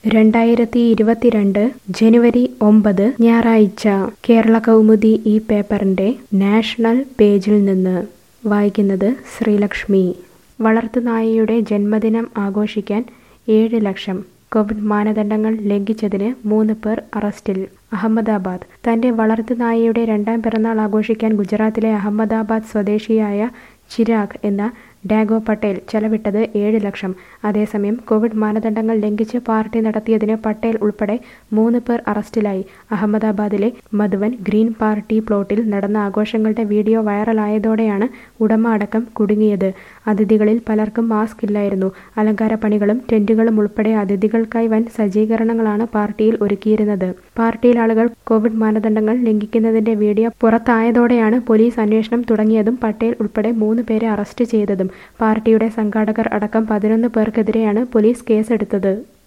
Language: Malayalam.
രണ്ടായിരത്തി ഇരുപത്തിരണ്ട് ജനുവരി ഒമ്പത് ഞായറാഴ്ച കേരള കൗമുദി ഈ പേപ്പറിന്റെ നാഷണൽ പേജിൽ നിന്ന് വായിക്കുന്നത് ശ്രീലക്ഷ്മി വളർത്തുനായയുടെ ജന്മദിനം ആഘോഷിക്കാൻ ഏഴ് ലക്ഷം കോവിഡ് മാനദണ്ഡങ്ങൾ ലംഘിച്ചതിന് മൂന്ന് പേർ അറസ്റ്റിൽ അഹമ്മദാബാദ് തന്റെ വളർത്തുനായയുടെ രണ്ടാം പിറന്നാൾ ആഘോഷിക്കാൻ ഗുജറാത്തിലെ അഹമ്മദാബാദ് സ്വദേശിയായ ചിരാഗ് എന്ന ഡാഗോ പട്ടേൽ ചെലവിട്ടത് ഏഴ് ലക്ഷം അതേസമയം കോവിഡ് മാനദണ്ഡങ്ങൾ ലംഘിച്ച് പാർട്ടി നടത്തിയതിന് പട്ടേൽ ഉൾപ്പെടെ മൂന്ന് പേർ അറസ്റ്റിലായി അഹമ്മദാബാദിലെ മധുവൻ ഗ്രീൻ പാർട്ടി പ്ലോട്ടിൽ നടന്ന ആഘോഷങ്ങളുടെ വീഡിയോ വൈറലായതോടെയാണ് ഉടമ അടക്കം കുടുങ്ങിയത് അതിഥികളിൽ പലർക്കും മാസ്ക് ഇല്ലായിരുന്നു അലങ്കാര പണികളും ടെന്റുകളും ഉൾപ്പെടെ അതിഥികൾക്കായി വൻ സജ്ജീകരണങ്ങളാണ് പാർട്ടിയിൽ ഒരുക്കിയിരുന്നത് പാർട്ടിയിൽ ആളുകൾ കോവിഡ് മാനദണ്ഡങ്ങൾ ലംഘിക്കുന്നതിന്റെ വീഡിയോ പുറത്തായതോടെയാണ് പോലീസ് അന്വേഷണം തുടങ്ങിയതും പട്ടേൽ ഉൾപ്പെടെ മൂന്ന് പേരെ അറസ്റ്റ് ചെയ്തതും പാർട്ടിയുടെ സംഘാടകർ അടക്കം പതിനൊന്ന് പേർക്കെതിരെയാണ് പോലീസ് കേസെടുത്തത്